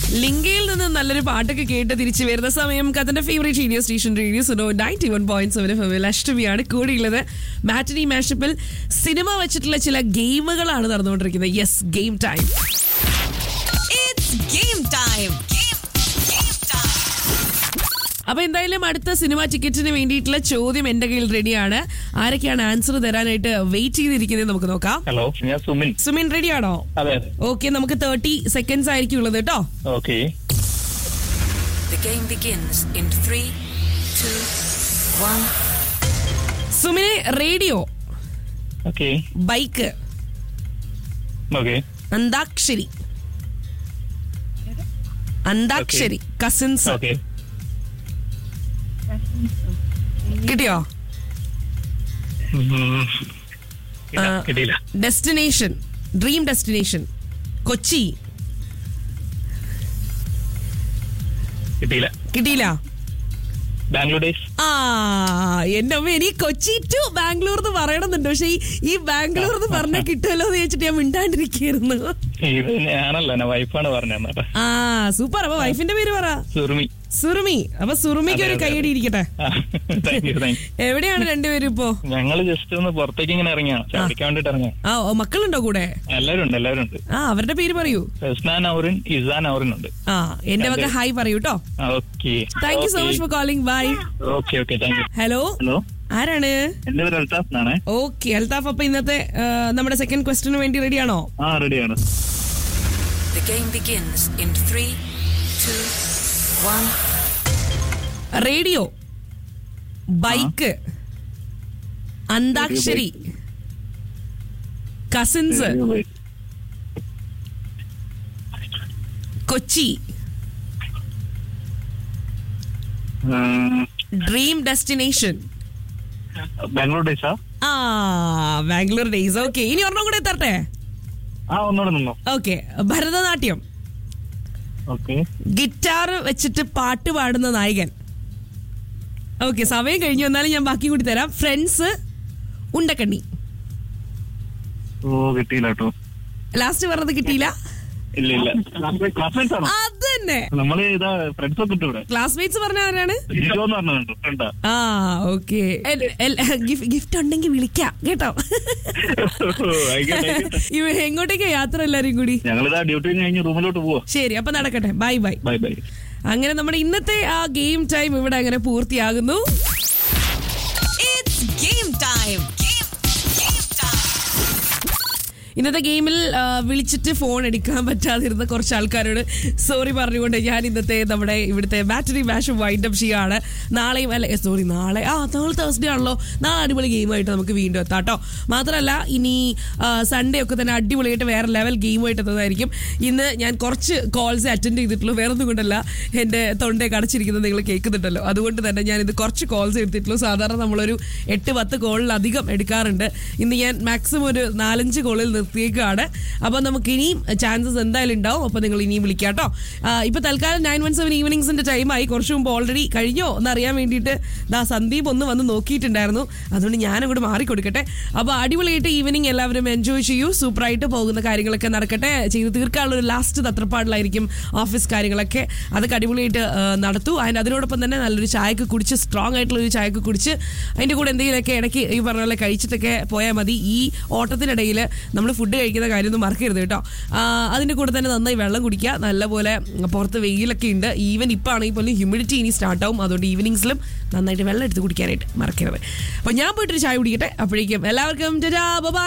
ലിങ്കയിൽ നിന്ന് നല്ലൊരു പാട്ടൊക്കെ കേട്ട് തിരിച്ചു വരുന്ന സമയം കഥന്റെ favourite radio station radio Suno ninety one point seven ഫെമിൽ അഷ്ടമിയാണ് കൂടിയുള്ളത് മാറ്റനി മാഷപ്പിൽ സിനിമ വെച്ചിട്ടുള്ള ചില ഗെയിമുകളാണ് നടന്നുകൊണ്ടിരിക്കുന്നത് yes game time It's game time. Game, game time. അപ്പൊ എന്തായാലും അടുത്ത സിനിമ ടിക്കറ്റിന് വേണ്ടിയിട്ടുള്ള ചോദ്യം എന്റെ കയ്യിൽ റെഡിയാണ് ആരൊക്കെയാണ് ആൻസർ തരാനായിട്ട് വെയിറ്റ് ചെയ്തിരിക്കുന്നത് നമുക്ക് നോക്കാം ഹലോ ഞാൻ സുമിൻ സുമിൻ റെഡിയാണോ അതെ അതെ ഓക്കെ നമുക്ക് തേർട്ടി സെക്കൻഡ്സ് ആയിരിക്കും ഉള്ളത് കേട്ടോ okay The game begins in three, two, one. സുമിനെ radio okay bike okay Antakshari Antakshari cousins okay കിട്ടിയോ ആ. കിട്ടിയില്ല ഡെസ്റ്റിനേഷൻ ഡ്രീം ഡെസ്റ്റിനേഷൻ കൊച്ചി കിട്ടിയില്ല കിട്ടിയില്ല ബാംഗ്ലൂർ ഡേയ്സ് ആ എന്റെ അമ്മ എനിക്ക് കൊച്ചി ടു ബാംഗ്ലൂർ എന്ന് പറയണമെന്നുണ്ട് പക്ഷെ ഈ ഈ ബാംഗ്ലൂർ എന്ന് പറഞ്ഞാൽ കിട്ടുമല്ലോ എന്ന് ചോദിച്ചിട്ട് ഞാൻ മിണ്ടാണ്ടിരിക്കുന്നു ഇത് ഞാനല്ല എന്റെ വൈഫാണ് പറഞ്ഞത് ആ സൂപ്പർ അപ്പൊ വൈഫിന്റെ പേര് പറ സുറുമി സുറുമി അപ്പൊ സുറുമിക്ക് ഒരു അതെ, അതെ, കൈയടി ഇരിക്കട്ടെ താങ്ക് യു താങ്ക് എവിടെയാണ് രണ്ടുപേരും ഇപ്പോ ഞങ്ങള് ജസ്റ്റ് ഒന്ന് പുറത്തേക്ക് ഇങ്ങനെ ഇറങ്ങിയാണ് ചാടിക്കാൻ വേണ്ടിട്ട് ഇറങ്ങിയ ആ ഓ, മക്കളുണ്ടോ കൂടെ എല്ലാവരും ഉണ്ട് എല്ലാവരും ഉണ്ട് ആ അവരുടെ പേര് പറയൂ ഫെസ്നാൻ ഔറിൻ ഇസാൻ ഔറിൻ ഉണ്ട് ആ എന്റെ വക ഹായ് പറയൂ കേട്ടോ okay thank you so much for calling bye okay okay thank you hello hello ആരാണ് എന്റെ പേര് അൽത്താഫ് എന്നാണ് ഓക്കെ അൽത്താഫ് അപ്പൊ ഇന്നത്തെ ആ, നമ്മുടെ സെക്കൻഡ് ക്വസ്റ്റിന് വേണ്ടി റെഡിയാണോ ആ റെഡിയാണ് The game begins in three, two, one. Radio bike Antakshari cousins Kochi dream destination Bangalore ഡേയ്സാ ആ ബാംഗ്ലൂർ ഡേയ്സ് ഓക്കെ ഇനി ഒരെണ്ണം കൂടെ എത്തട്ടെ ആ ഒന്നുകൂടെ നിന്നോ ഓക്കെ ഭരതനാട്യം ഓക്കെ ഗിറ്റാർ വെച്ചിട്ട് പാട്ട് പാടുന്ന നായകൻ ഓക്കെ സമയം കഴിഞ്ഞു എന്നാലും ഞാൻ ബാക്കി കൂടി തരാം ഫ്രണ്ട്സ് ഉണ്ടക്കണ്ണി ഓ കിട്ടിയില്ല കേട്ടോ ലാസ്റ്റ് പറഞ്ഞത് കിട്ടിയില്ല ഇല്ല ഇല്ല ക്ലാസ്മേറ്റ്സ് ആണോ അത് തന്നെ നമ്മള് ഇതാ ഫ്രണ്ട്സ് ഒക്കെ ഉണ്ട് ഇവിടെ ക്ലാസ്മേറ്റ്സ് പറഞ്ഞ ആരാണ് ജിജോ എന്ന് പറഞ്ഞുണ്ട് ഫ്രണ്ടാ ആ ഓക്കെ ഗിഫ്റ്റ് ഉണ്ടെങ്കിൽ വിളിക്കാം കേട്ടോ ഇവ എങ്ങോട്ടേക്കാ യാത്ര എല്ലാരും കൂടി ഞങ്ങളിതാ ഡ്യൂട്ടി കഴിഞ്ഞ് റൂമിലോട്ട് പോവാ ശരി അപ്പൊ നടക്കട്ടെ ബൈ ബൈ ബൈ ബൈ അങ്ങനെ നമ്മുടെ ഇന്നത്തെ ആ ഗെയിം ടൈം ഇവിടെ അങ്ങനെ പൂർത്തിയാകുന്നു It's game time. Game, game time. ഇന്നത്തെ ഗെയിമിൽ ആ, വിളിച്ചിട്ട് ഫോൺ എടുക്കാൻ പറ്റാതിരുന്ന കുറച്ച് ആൾക്കാരോട് സോറി പറഞ്ഞുകൊണ്ട് ഞാൻ ഇന്നത്തെ നമ്മുടെ ഇവിടുത്തെ ബാറ്ററി മാഷ് വൈൻഡ് അപ്പ് ചെയ്യാണ് നാളെയും അല്ലെ സോറി നാളെ ആ നാളെ തേഴ്സ്ഡേ ആണല്ലോ നാളെ അടിപൊളി ഗെയിമായിട്ട് നമുക്ക് വീണ്ടും എത്താം കേട്ടോ മാത്രമല്ല ഇനി സൺഡേ ഒക്കെ തന്നെ അടിപൊളിയായിട്ട് വേറെ ലെവൽ ഗെയിമായിട്ട് എത്തുന്നതായിരിക്കും ഇന്ന് ഞാൻ കുറച്ച് കോൾസ് അറ്റൻഡ് ചെയ്തിട്ടുള്ളൂ വേറെ ഒന്നും കൊണ്ടല്ല എൻ്റെ തൊണ്ടയൊക്കെ അടച്ചിരിക്കുന്നത് നിങ്ങൾ കേൾക്കുന്നുണ്ടല്ലോ അതുകൊണ്ട് തന്നെ ഞാൻ ഇത് കുറച്ച് കോൾസ് എടുത്തിട്ടുള്ളൂ സാധാരണ നമ്മളൊരു എട്ട് പത്ത് കോളിലധികം എടുക്കാറുണ്ട് ഇന്ന് ഞാൻ മാക്സിമം ഒരു നാലഞ്ച് കോളിൽ നിർത്തിയേക്കാണ് അപ്പോൾ നമുക്ക് ഇനിയും ചാൻസസ് എന്തായാലും ഉണ്ടാവും അപ്പോൾ നിങ്ങൾ ഇനിയും വിളിക്കാം കേട്ടോ ഇപ്പോൾ തൽക്കാലം നയൻ വൺ സെവൻ ഈവനിങ്സിൻ്റെ ടൈമായി കുറച്ച് മുമ്പ് ഓൾറെഡി കഴിഞ്ഞോ എന്നറിയാൻ വേണ്ടിയിട്ട് ദാ സന്ദീപ് ഒന്ന് വന്ന് നോക്കിയിട്ടുണ്ടായിരുന്നു അതുകൊണ്ട് ഞാനും കൂടെ മാറിക്കൊടുക്കട്ടെ അപ്പോൾ അടിപൊളിയായിട്ട് ഈവനിങ് എല്ലാവരും എൻജോയ് ചെയ്യൂ സൂപ്പറായിട്ട് പോകുന്ന കാര്യങ്ങളൊക്കെ നടക്കട്ടെ ചെയ്ത് തീർക്കാനുള്ള ഒരു ലാസ്റ്റ് തത്രപ്പാടിലായിരിക്കും ഓഫീസ് കാര്യങ്ങളൊക്കെ അതൊക്കെ അടിപൊളിയായിട്ട് ആ, നടത്തൂ അതിന് അതിനോടൊപ്പം തന്നെ നല്ലൊരു ചായക്ക് കുടിച്ച് സ്ട്രോങ് ആയിട്ടുള്ള ഒരു ചായക്ക് കുടിച്ച് അതിൻ്റെ കൂടെ എന്തെങ്കിലുമൊക്കെ ഇടയ്ക്ക് ഈ പറഞ്ഞ പോലെ കഴിച്ചിട്ടൊക്കെ പോയാൽ മതി ഈ ഓട്ടത്തിനിടയിൽ നമ്മൾ ഫുഡ് കഴിക്കുന്ന കാര്യമൊന്നും മറക്കരുത് കേട്ടോ ആ, അതിൻ്റെ കൂടെ തന്നെ നന്നായി വെള്ളം കുടിക്കുക നല്ലപോലെ പുറത്ത് വെയിലൊക്കെ ഉണ്ട് ഈവൻ ഇപ്പോൾ ആണെങ്കിൽ പോലും ഹ്യൂമിഡിറ്റി ഇനി സ്റ്റാർട്ട് ആവും അതുകൊണ്ട് ഈവനിങ്സിലും നന്നായിട്ട് വെള്ളം എടുത്ത് കുടിക്കാനായിട്ട് മറക്കരുത് അപ്പോൾ ഞാൻ പോയിട്ടൊരു ചായ കുടിക്കട്ടെ അപ്പോഴേക്കും എല്ലാവർക്കും ബൈ